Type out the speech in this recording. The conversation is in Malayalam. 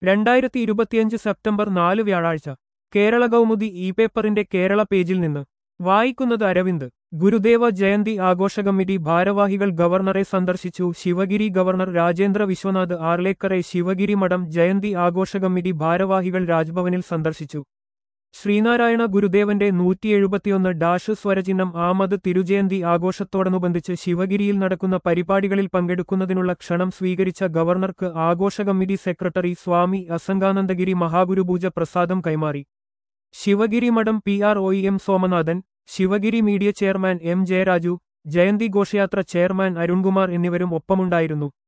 രണ്ടായിരത്തി ഇരുപത്തിയഞ്ച് സെപ്റ്റംബർ നാല് വ്യാഴാഴ്ച കേരള കൗമുദി ഇ പേപ്പറിന്റെ കേരള പേജിൽ നിന്ന് വായിക്കുന്നത് അരവിന്ദ് ഗുരുദേവ ജയന്തി ആഘോഷ കമ്മിറ്റി ഭാരവാഹികൾ ഗവർണറെ സന്ദർശിച്ചു ശിവഗിരി ഗവർണർ രാജേന്ദ്ര വിശ്വനാഥ് ആർലേക്കറെ ശിവഗിരി മഠം ജയന്തി ആഘോഷ കമ്മിറ്റി ഭാരവാഹികൾ രാജ്ഭവനിൽ സന്ദർശിച്ചു ശ്രീനാരായണ ഗുരുദേവന്റെ നൂറ്റി എഴുപത്തിയൊന്ന് ഡാഷ് സ്വരചിഹ്നം ആമത് തിരുജയന്തി ആഘോഷത്തോടനുബന്ധിച്ച് ശിവഗിരിയിൽ നടക്കുന്ന പരിപാടികളിൽ പങ്കെടുക്കുന്നതിനുള്ള ക്ഷണം സ്വീകരിച്ച ഗവർണർക്ക് ആഘോഷ കമ്മിറ്റി സെക്രട്ടറി സ്വാമി അസംഗാനന്ദഗിരി മഹാഗുരുപൂജ പ്രസാദം കൈമാറി ശിവഗിരി മഠം P R O M Somanathan Sivagiri media chairman M Jayaraju ജയന്തി ഘോഷയാത്ര ചെയർമാൻ അരുൺകുമാർ എന്നിവരും ഒപ്പമുണ്ടായിരുന്നു